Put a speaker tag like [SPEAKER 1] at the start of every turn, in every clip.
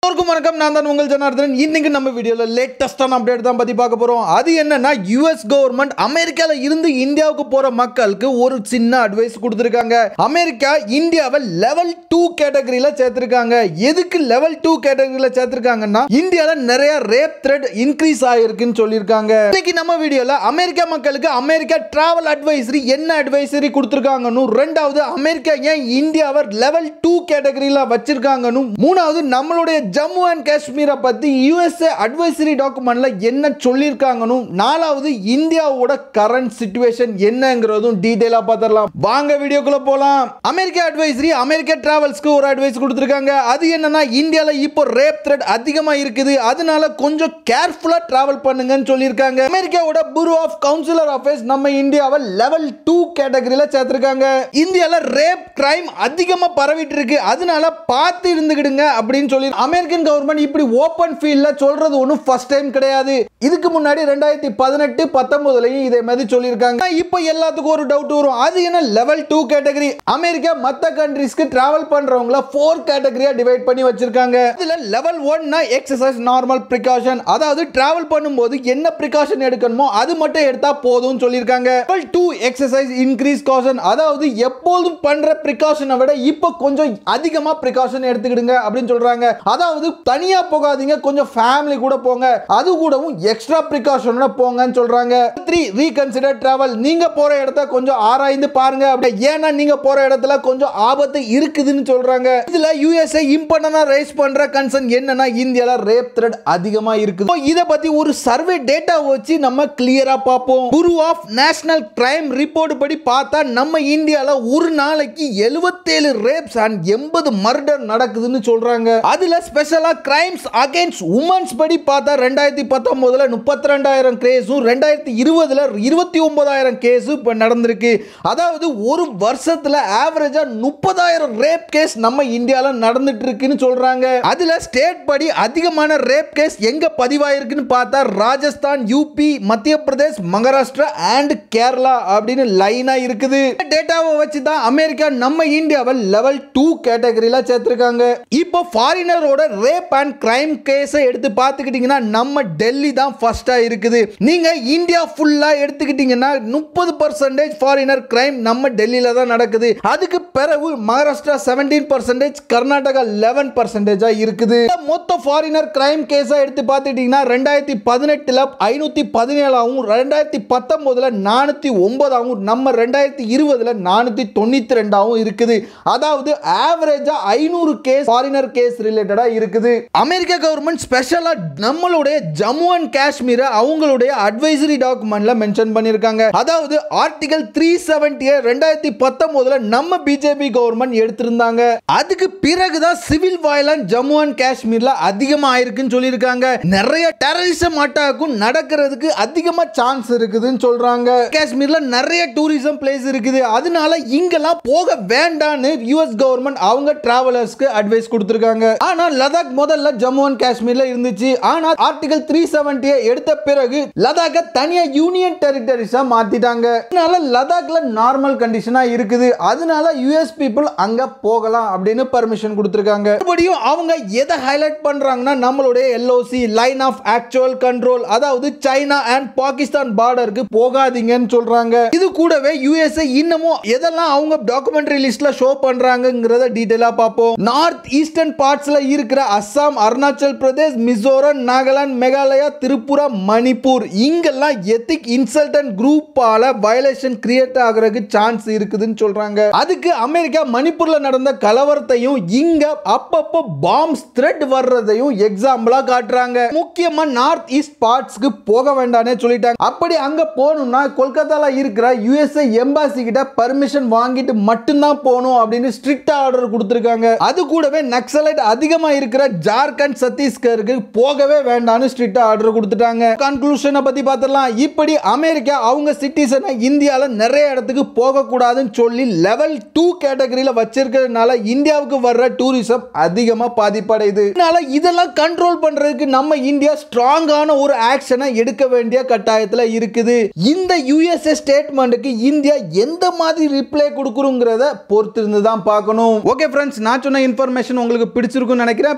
[SPEAKER 1] எல்லோருக்கும் வணக்கம் நான் தான் உங்கள் ஜனார்தன் இன்னைக்கு நம்ம வீடியோவில் லேட்டஸ்டான அப்டேட் தான் பற்றி பார்க்க போகிறோம் அது என்னன்னா யுஎஸ் கவர்மெண்ட் அமெரிக்காவில் இருந்து இந்தியாவுக்கு போகிற மக்களுக்கு ஒரு சின்ன அட்வைஸ் கொடுத்துருக்காங்க அமெரிக்கா இந்தியாவை லெவல் டூ கேட்டகரியில் சேர்த்துருக்காங்க எதுக்கு லெவல் டூ கேட்டகரியில் சேர்த்துருக்காங்கன்னா இந்தியாவில் நிறைய ரேப் த்ரெட் இன்க்ரீஸ் ஆகிருக்குன்னு சொல்லியிருக்காங்க இன்னைக்கு நம்ம வீடியோவில் அமெரிக்கா மக்களுக்கு அமெரிக்கா டிராவல் அட்வைசரி என்ன அட்வைசரி கொடுத்துருக்காங்கன்னு ரெண்டாவது அமெரிக்கா ஏன் இந்தியாவை லெவல் டூ கேட்டகரியில் வச்சிருக்காங்கன்னு மூணாவது நம்மளுடைய ஜம்மு அண்ட் காஷ்மீரை பற்றி யூஎஸ்ஏ அட்வைசரி டாக்குமெண்ட்ல என்ன சொல்லியிருக்காங்கன்னு நாலாவது இந்தியாவோட கரண்ட் சுச்சுவேஷன் என்னங்கிறதும் டீட்டெயிலாக பார்த்துடலாம் வாங்க வீடியோக்குள்ள போகலாம் அமெரிக்கா அட்வைசரி அமெரிக்கா டிராவல்ஸ்க்கு ஒரு அட்வைஸ் கொடுத்துருக்காங்க அது என்னன்னா இந்தியாவில் இப்போ ரேப் த்ரெட் அதிகமாக இருக்குது அதனால கொஞ்சம் கேர்ஃபுல்லாக டிராவல் பண்ணுங்கன்னு சொல்லியிருக்காங்க அமெரிக்காவோட புரோ ஆஃப் கவுன்சிலர் அஃபேர்ஸ் நம்ம இந்தியாவை லெவல் டூ கேட்டகரியில் சேர்த்துருக்காங்க இந்தியாவில் ரேப் கிரைம் அதிகமாக பரவிட்டு இருக்கு அதனால பார்த்து இருந்துக்கிடுங்க அப்படின்னு சொல்லி அமெரிக்கன் கவர்மெண்ட் இப்படி ஓப்பன் ஃபீல்டில் சொல்றது ஒன்றும் ஃபர்ஸ்ட் டைம் கிடையாது இதுக்கு முன்னாடி ரெண்டாயிரத்தி பதினெட்டு பத்தொன்பதுலையும் இதே மாதிரி சொல்லியிருக்காங்க இப்போ எல்லாத்துக்கும் ஒரு டவுட் வரும் அது என்ன லெவல் டூ கேட்டகரி அமெரிக்கா மற்ற கண்ட்ரிஸ்க்கு டிராவல் பண்றவங்கள ஃபோர் கேட்டகரியா டிவைட் பண்ணி வச்சிருக்காங்க இதுல லெவல் ஒன்னா எக்ஸசைஸ் நார்மல் ப்ரிகாஷன் அதாவது டிராவல் பண்ணும்போது என்ன ப்ரிகாஷன் எடுக்கணுமோ அது மட்டும் எடுத்தா போதும்னு சொல்லியிருக்காங்க level two exercise increase caution அதாவது எப்போதும் பண்ற ப்ரிகாஷனை விட இப்போ கொஞ்சம் அதிகமா ப்ரிகாஷன் எடுத்துக்கிடுங்க அப்படின்னு சொல்றாங்க அதாவது தனியா போகாதீங்க கொஞ்சம் ஃபேமிலி கூட போங்க அது கூடவும் எக்ஸ்ட்ரா ப்ரிகாஷனோட போங்கன்னு சொல்றாங்க த்ரீ ரீகன்சிடர் டிராவல் நீங்க போற இடத்த கொஞ்சம் ஆராய்ந்து பாருங்க அப்படி ஏன்னா நீங்க போற இடத்துல கொஞ்சம் ஆபத்து இருக்குதுன்னு சொல்றாங்க இதுல யூஎஸ்ஏ இம்பார்ட்டன்டா ரைஸ் பண்ற கன்சர்ன் என்னன்னா இந்தியால ரேப் த்ரெட் அதிகமா இருக்குது So, இத பத்தி ஒரு சர்வே டேட்டா வச்சு நம்ம கிளியரா பார்ப்போம் குரு ஆஃப் நேஷனல் கிரைம் ரிப்போர்ட் படி பார்த்தா நம்ம இந்தியால ஒரு நாளைக்கு 77 ரேப்ஸ் அண்ட் எண்பது மர்டர் நடக்குதுன்னு சொல்றாங்க அதுல ஸ்பெஷலா கிரைம்ஸ் அகைன்ஸ்ட் உமன்ஸ் படி பார்த்தா ரெண்டாயிரத்தி பத்தொன்பதுல முப்பத்தி ரெண்டாயிரம் கேஸும் ரெண்டாயிரத்தி இருபதுல இருபத்தி ஒன்பதாயிரம் கேஸும் இப்போ நடந்திருக்கு அதாவது ஒரு வருஷத்துல ஆவரேஜா முப்பதாயிரம் ரேப் கேஸ் நம்ம இந்தியால நடந்துட்டு இருக்குன்னு சொல்றாங்க அதுல ஸ்டேட் படி அதிகமான ரேப் கேஸ் எங்க பதிவாயிருக்குன்னு பார்த்தா ராஜஸ்தான் யூபி மத்திய பிரதேஷ் மகாராஷ்டிரா அண்ட் கேரளா அப்படின்னு லைனா இருக்குது டேட்டாவை வச்சு தான் அமெரிக்கா நம்ம இந்தியாவை லெவல் டூ கேட்டகரியில சேர்த்திருக்காங்க இப்போ ஃபாரினரோட ரேப் அண்ட் கிரைம் கேஸை எடுத்து பார்த்துக்கிட்டிங்கன்னா நம்ம டெல்லி தான் ஃபர்ஸ்டா இருக்குது நீங்க இந்தியா ஃபுல்லா எடுத்துக்கிட்டீங்கன்னா முப்பது பர்சன்டேஜ் ஃபாரினர் கிரைம் நம்ம டெல்லியில தான் நடக்குது அதுக்கு பிறகு Maharashtra seventeen percentage Karnataka eleven பர்சன்டேஜா இருக்குது இந்த மொத்த ஃபாரினர் கிரைம் கேஸை எடுத்து பார்த்துக்கிட்டீங்கன்னா ரெண்டாயிரத்தி பதினெட்டுல ஐநூத்தி பதினேழாவும் ரெண்டாயிரத்தி பத்தொன்பதுல நானூத்தி ஒன்பதாவும் நம்ம ரெண்டாயிரத்தி இருபதுல நானூத்தி தொண்ணூத்தி ரெண்டாவும் இருக்குது அதாவது ஆவரேஜா ஐநூறு கேஸ் ஃபாரினர் கேஸ் ரிலேட்டடா இருக்குது அமெரிக்க கவர்மெண்ட் ஸ்பெஷலா நம்மளுடைய ஜம்மு அண்ட் காஷ்மீரை அவங்களுடைய அட்வைசரி டாக்குமெண்ட்ல மென்ஷன் பண்ணிருக்காங்க அதாவது ஆர்டிகல் த்ரீ செவன்டி ரெண்டாயிரத்தி பத்தொன்பதுல நம்ம பிஜேபி கவர்மெண்ட் எடுத்திருந்தாங்க அதுக்கு பிறகுதான் சிவில் வயலன்ஸ் ஜம்மு அண்ட் காஷ்மீர்ல அதிகமா ஆயிருக்குன்னு சொல்லியிருக்காங்க நிறைய டெரரிசம் அட்டாக்கும் நடக்கிறதுக்கு அதிகமா சான்ஸ் இருக்குதுன்னு சொல்றாங்க காஷ்மீர்ல நிறைய டூரிசம் பிளேஸ் இருக்குது அதனால இங்கெல்லாம் போக வேண்டாம்னு யுஎஸ் கவர்மெண்ட் அவங்க டிராவலர்ஸ்க்கு அட்வைஸ் கொடுத்திருக்காங்க ஆனா லடாக் முதல்ல ஜம்மு அண்ட் காஷ்மீர்ல இருந்துச்சு ஆனா ஆர்டிகல் த்ரீ செவன்டியை எடுத்த பிறகு லடாக்க தனியா யூனியன் டெரிட்டரிஸா மாத்திட்டாங்க அதனால லடாக்ல நார்மல் கண்டிஷனா இருக்குது அதனால யுஎஸ் பீப்புள் அங்க போகலாம் அப்படின்னு பர்மிஷன் கொடுத்திருக்காங்க மறுபடியும் அவங்க எதை ஹைலைட் பண்றாங்கன்னா நம்மளுடைய LOC line of actual control அதாவது சைனா அண்ட் பாகிஸ்தான் பார்டருக்கு போகாதீங்கன்னு சொல்றாங்க இது கூடவே யுஎஸ்ஏ இன்னமும் எதெல்லாம் அவங்க டாக்குமெண்ட்ரி லிஸ்ட்ல ஷோ பண்றாங்கங்கிறத டீடைலா பார்ப்போம் நார்த் ஈஸ்டர்ன் பார்ட்ஸ்ல இருக்கிற அஸ்ஸாம் அருணாச்சல் பிரதேஷ் மிசோரம் நாகாலாந்து மேகாலயா திரிபுரா மணிப்பூர் இங்கெல்லாம் எத்திக் இன்சல்டன் குரூப்பால வயலேஷன் கிரியேட் ஆகிறதுக்கு சான்ஸ் இருக்குதுன்னு சொல்றாங்க அதுக்கு அமெரிக்கா மணிப்பூர்ல நடந்த கலவரத்தையும் இங்க அப்பப்போ பாம்ஸ் த்ரெட் வர்றதையும் எக்ஸாம்பிளா காட்டுறாங்க முக்கியமா நார்த் ஈஸ்ட் பார்ட்ஸ்க்கு போக வேண்டாம்னே சொல்லிட்டாங்க அப்படி அங்க போகணும்னா கொல்கத்தால இருக்கிற யுஎஸ்ஏ எம்பாசி கிட்ட பர்மிஷன் வாங்கிட்டு மட்டும்தான் போகணும் அப்படின்னு ஸ்ட்ரிக்ட் ஆர்டர் கொடுத்துருக்காங்க அது கூடவே நக்சலைட் அதிகமா இருக்கிற ஜார்க்கண்ட் சத்தீஸ்கருக்கு போகவே வேண்டாம்னு ஸ்ட்ரிக்ட் ஆர்டர் கொடுத்துட்டாங்க கன்க்ளூஷனை பத்தி பார்த்துடலாம் இப்படி அமெரிக்கா அவங்க சிட்டிசனை இந்தியால நிறைய இடத்துக்கு போக கூடாதுன்னு சொல்லி லெவல் டூ கேட்டகரியில வச்சிருக்கிறதுனால இந்தியாவுக்கு வர்ற டூரிசம் அதிகமா பாதிப்படையுது இதனால இதெல்லாம் கண்ட்ரோல் பண்றதுக்கு நம்ம இந்தியா ஸ்ட்ராங்கான ஒரு ஆக்ஷனை எடுக்க வேண்டிய கட்டாயத்துல இருக்குது இந்த யுஎஸ்ஏ ஸ்டேட்மெண்ட்டுக்கு இந்தியா எந்த மாதிரி ரிப்ளை கொடுக்குறோங்கிறத பொறுத்து இருந்து தான் பார்க்கணும் ஓகே ஃப்ரெண்ட்ஸ் நான் சொன்ன இன்ஃபர்மேஷன் உங்களுக்கு பிடிச்சிருக்கும்னு நினைக்கிறேன்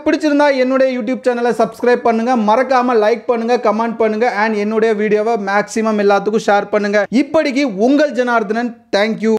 [SPEAKER 1] பிடிச்சிருந்தா என்னுடைய யூடியூப் சேனலை சப்ஸ்கிரைப் பண்ணுங்க மறக்காம லைக் பண்ணுங்க கமெண்ட் பண்ணுங்க அண்ட் என்னுடைய வீடியோவை மேக்ஸிமம் எல்லாத்துக்கும் ஷேர் பண்ணுங்க இப்படிக்கு உங்கள் ஜனார்தனன் தேங்க்யூ